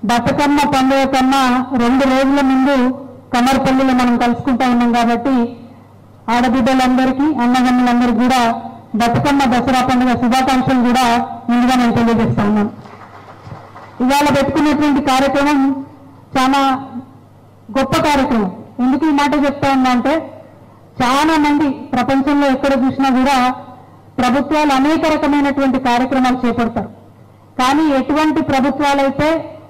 బతుకమ్మ పండుగ కన్నా రెండు రోజుల ముందు కమర్పల్లిలో మనం కలుసుకుంటా ఉన్నాం కాబట్టి ఆడబిడ్డలందరికీ అన్నగమ్ములందరికీ కూడా బతుకమ్మ దసరా పండుగ శుభాకాంక్షలు కూడా ముందుగా నేను తెలియజేస్తా ఉన్నాను ఇవాళ పెట్టుకున్నటువంటి కార్యక్రమం చాలా గొప్ప కార్యక్రమం ఎందుకు ఈ మాట చెప్తా ఉన్నా అంటే చాలా మంది ప్రపంచంలో ఎక్కడ చూసినా కూడా ప్రభుత్వాలు అనేక రకమైనటువంటి కార్యక్రమాలు చేపడతారు కానీ ఎటువంటి ప్రభుత్వాలైతే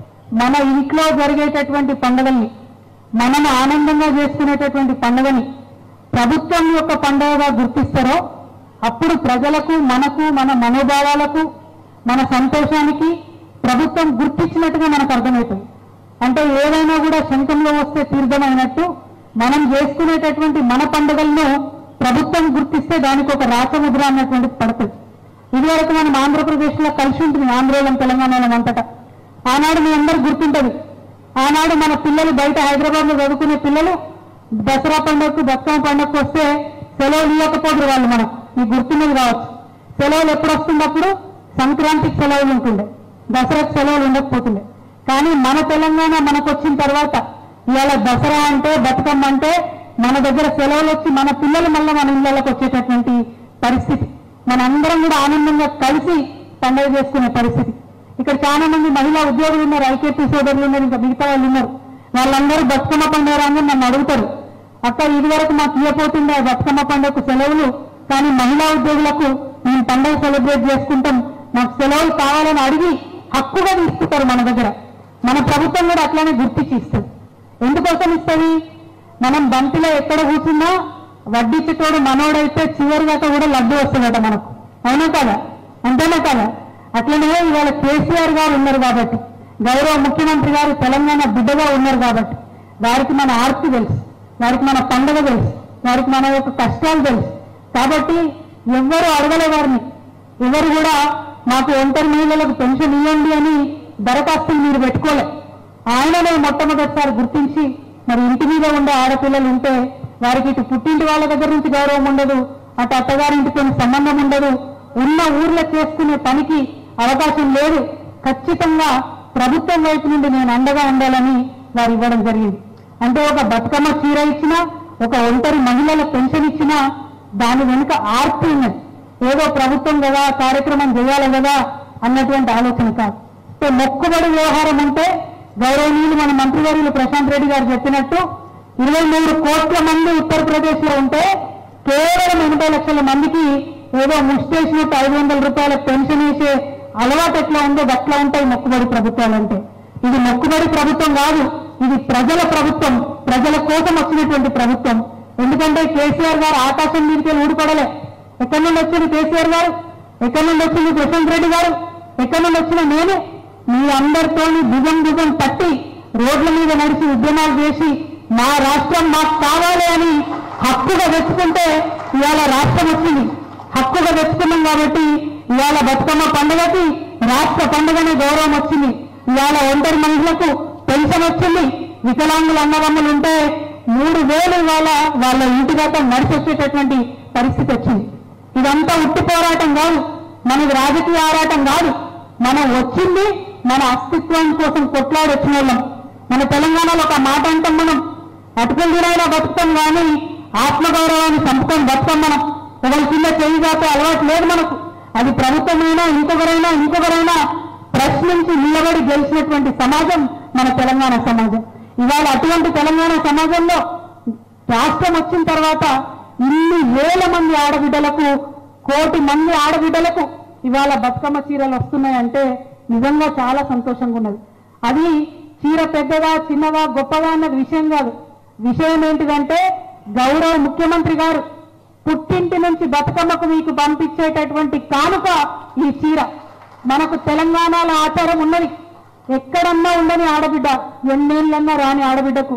మన ఇంట్లో జరిగేటటువంటి పండుగల్ని మనం ఆనందంగా చేసుకునేటటువంటి పండుగని ప్రభుత్వం యొక్క పండుగగా గుర్తిస్తారో అప్పుడు ప్రజలకు మనకు మన మనోభావాలకు మన సంతోషానికి ప్రభుత్వం గుర్తించినట్టుగా మనకు అర్థమవుతుంది అంటే ఏదైనా కూడా శంఖంలో వస్తే తీర్థమైనట్టు మనం చేసుకునేటటువంటి మన పండుగలను ప్రభుత్వం గుర్తిస్తే దానికి ఒక రాసముద్ర అన్నటువంటిది పడుతుంది ఇదివరకు మనం ఆంధ్రప్రదేశ్లో కలిసి ఉంటుంది ఆంధ్రలో తెలంగాణలో అంతటా ఆనాడు మీ అందరు గుర్తుంటది ఆనాడు మన పిల్లలు బయట హైదరాబాద్ లో చదువుకునే పిల్లలు దసరా పండుగకు బతుకమ్మ పండుగకు వస్తే సెలవులు ఇవ్వకపోదురు వాళ్ళు మనకు మీకు గుర్తున్నది కావచ్చు సెలవులు ఎప్పుడు వస్తున్నప్పుడు సంక్రాంతికి సెలవులు ఉంటుండే దసరాకు సెలవులు ఉండకపోతుండే కానీ మన తెలంగాణ మనకు వచ్చిన తర్వాత ఇవాళ దసరా అంటే బతుకమ్మ అంటే మన దగ్గర సెలవులు వచ్చి మన పిల్లలు మళ్ళీ మన ఇళ్ళకి వచ్చేటటువంటి పరిస్థితి మనందరం కూడా ఆనందంగా కలిసి పండుగ చేసుకునే పరిస్థితి ఇక్కడ చాలా మంది మహిళా ఉద్యోగులు ఉన్నారు ఐకేపీ సోదరులు ఉన్నారు ఇంకా మిగతా వాళ్ళు ఉన్నారు వాళ్ళందరూ బతుకమ్మ పండుగ రాగానే నన్ను అడుగుతారు అక్క ఇది వరకు మాకు ఇవ్వపోతుండే బతుకమ్మ పండుగకు సెలవులు కానీ మహిళా ఉద్యోగులకు మేము పండుగ సెలబ్రేట్ చేసుకుంటాం మాకు సెలవులు కావాలని అడిగి హక్కుగా తీసుకుంటారు మన దగ్గర మన ప్రభుత్వం కూడా అట్లానే గుర్తించి ఇస్తుంది ఎందుకోసం ఇస్తుంది మనం బంతిలో ఎక్కడ కూర్చున్నా వడ్డించేటోడు మనోడైతే చివరి దాకా కూడా లడ్డు వస్తుందట మనకు అవునా కదా అంతేనా కదా అట్లనే ఇవాళ కేసీఆర్ గారు ఉన్నారు కాబట్టి గౌరవ ముఖ్యమంత్రి గారు తెలంగాణ బిడ్డగా ఉన్నారు కాబట్టి వారికి మన ఆర్తి తెలుసు వారికి మన పండుగ తెలుసు వారికి మన యొక్క కష్టాలు తెలుసు కాబట్టి ఎవ్వరు అడగలే వారిని ఎవరు కూడా మాకు ఒంటరి మహిళలకు పెన్షన్ ఇవ్వండి అని దరఖాస్తులు మీరు పెట్టుకోలే ఆయననే మొట్టమొదటిసారి గుర్తించి మరి ఇంటి మీద ఉండే ఆడపిల్లలు ఉంటే వారికి ఇటు పుట్టింటి వాళ్ళ దగ్గర నుంచి గౌరవం ఉండదు అటు అత్తగారింటితో సంబంధం ఉండదు ఉన్న ఊర్లో చేసుకునే పనికి అవకాశం లేదు ఖచ్చితంగా ప్రభుత్వం వైపు నుండి నేను అండగా ఉండాలని వారు ఇవ్వడం జరిగింది అంటే ఒక బతుకమ్మ చీర ఇచ్చినా ఒక ఒంటరి మహిళల పెన్షన్ ఇచ్చినా దాని వెనుక ఆర్తి ఉన్నది ఏదో ప్రభుత్వం కదా కార్యక్రమం చేయాలి కదా అన్నటువంటి ఆలోచన కాదు అంటే మొక్కుబడి వ్యవహారం అంటే గౌరవనీయులు మన మంత్రివర్యులు ప్రశాంత్ రెడ్డి గారు చెప్పినట్టు ఇరవై మూడు కోట్ల మంది ఉత్తరప్రదేశ్ లో ఉంటే కేవలం ఎనభై లక్షల మందికి ఏదో ముష్టేసినట్టు ఐదు వందల రూపాయల పెన్షన్ వేసే అలవాటు ఎట్లా ఉందో అట్లా ఉంటాయి మొక్కుబడి ప్రభుత్వాలంటే ఇది మొక్కుబడి ప్రభుత్వం కాదు ఇది ప్రజల ప్రభుత్వం ప్రజల కోసం వచ్చినటువంటి ప్రభుత్వం ఎందుకంటే కేసీఆర్ గారు ఆకాశం మీదకి ఊడిపడలే ఎక్కడి నుండి వచ్చింది కేసీఆర్ గారు ఎక్కడి నుండి వచ్చింది ప్రశాంత్ రెడ్డి గారు ఎక్కడి నుండి వచ్చిన నేను మీ అందరితోని భుజం భుజం పట్టి రోడ్ల మీద నడిచి ఉద్యమాలు చేసి మా రాష్ట్రం మాకు కావాలి అని హక్కుగా తెచ్చుకుంటే ఇవాళ రాష్ట్రం వచ్చింది హక్కుగా తెచ్చుకున్నాం కాబట్టి ఇవాళ బతుకమ్మ పండుగకి రాష్ట్ర పండుగనే గౌరవం వచ్చింది ఇవాళ ఒంటరి మహిళలకు పెన్షన్ వచ్చింది వికలాంగులు అన్నదమ్ములు ఉంటే మూడు వేలు ఇవాళ వాళ్ళ ఇంటి దాకా నడిచి వచ్చేటటువంటి పరిస్థితి వచ్చింది ఇదంతా ఉట్టి పోరాటం కాదు మనది రాజకీయ ఆరాటం కాదు మనం వచ్చింది మన అస్తిత్వం కోసం కొట్లాడి వచ్చిన వాళ్ళం మన తెలంగాణలో ఒక మాట అంటాం మనం అటుకులు తినైనా బతుకుతాం కానీ ఆత్మగౌరవాన్ని చంపుకొని బతుకాం మనం ఒకరి కింద చేయి దాకా అలవాటు లేదు మనకు అది ప్రభుత్వమైనా ఇంకొకరైనా ఇంకొకరైనా ప్రశ్నించి నిలబడి గెలిచినటువంటి సమాజం మన తెలంగాణ సమాజం ఇవాళ అటువంటి తెలంగాణ సమాజంలో రాష్ట్రం వచ్చిన తర్వాత ఇన్ని వేల మంది ఆడబిడ్డలకు కోటి మంది ఆడబిడ్డలకు ఇవాళ బతుకమ్మ చీరలు వస్తున్నాయంటే నిజంగా చాలా సంతోషంగా ఉన్నది అది చీర పెద్దగా చిన్నగా గొప్పగా అన్నది విషయం కాదు విషయం ఏంటిదంటే గౌరవ ముఖ్యమంత్రి గారు పుట్టింటి నుంచి బతుకమ్మకు మీకు పంపించేటటువంటి కానుక ఈ చీర మనకు తెలంగాణలో ఆచారం ఉన్నది ఎక్కడన్నా ఉండని ఆడబిడ్డ ఎన్నేళ్ళన్నా రాని ఆడబిడ్డకు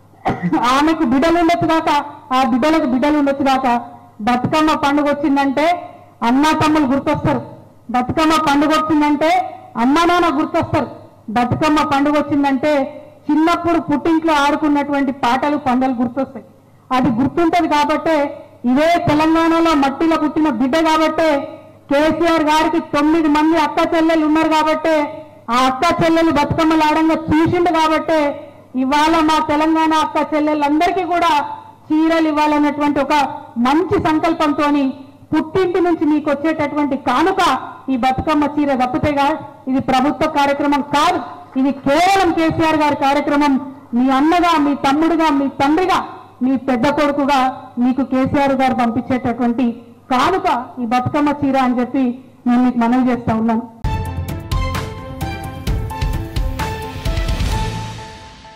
ఆమెకు బిడ్డలు ఉండొచ్చు కాక ఆ బిడ్డలకు బిడ్డలు ఉండొచ్చు కాక బతుకమ్మ పండుగ వచ్చిందంటే అన్నా తమ్ములు గుర్తొస్తారు బతుకమ్మ పండుగ వచ్చిందంటే అమ్మా నాన్న గుర్తొస్తారు బతుకమ్మ పండుగ వచ్చిందంటే చిన్నప్పుడు పుట్టింట్లో ఆడుకున్నటువంటి పాటలు పండలు గుర్తొస్తాయి అది గుర్తుంటది కాబట్టే ఇదే తెలంగాణలో మట్టిలో పుట్టిన బిడ్డ కాబట్టే కేసీఆర్ గారికి తొమ్మిది మంది అక్క చెల్లెలు ఉన్నారు కాబట్టే ఆ అక్క చెల్లెలు బతుకమ్మలు ఆడంగా చూసిండు కాబట్టే ఇవాళ మా తెలంగాణ అక్క చెల్లెళ్ళందరికీ కూడా చీరలు ఇవ్వాలన్నటువంటి ఒక మంచి సంకల్పంతోని పుట్టింటి నుంచి మీకు వచ్చేటటువంటి కానుక ఈ బతుకమ్మ చీర తప్పితేగా ఇది ప్రభుత్వ కార్యక్రమం కాదు ఇది కేవలం కేసీఆర్ గారి కార్యక్రమం మీ అన్నగా మీ తమ్ముడుగా మీ తండ్రిగా మీ పెద్ద కొడుకుగా మీకు కేసీఆర్ గారు పంపించేటటువంటి కానుక ఈ బతుకమ్మ చీర అని చెప్పి నేను మీకు మనవి చేస్తా ఉన్నాను